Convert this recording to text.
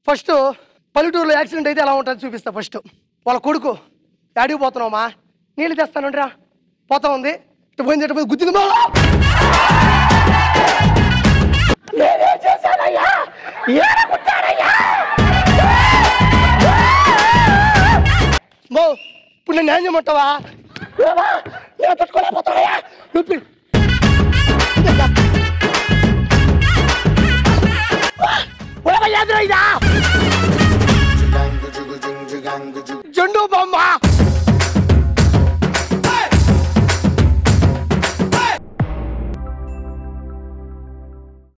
First పల్లెటూరులో accident అయితే ఎలా ఉంటుంది చూపిస్తా ఫస్ట్ వాళ్ళ కొడుకు యాడికి పోతున్నావమ్మా నీళ్ళు తెస్తానండి రా పోతా ఉంది ఇటు పోయింది ఇటు పోయి గుద్దింది బాగా నేనేం చేశానయ్యా ఏడ కుట్టాడయ్యా మో ఇప్పుడు నేను ఏం చేయమంటావా ఏమా? నేను తట్టుకోలేకపోతానయ్యా నువ్వు పి- ఉడవయ్యాదిరా ఇదా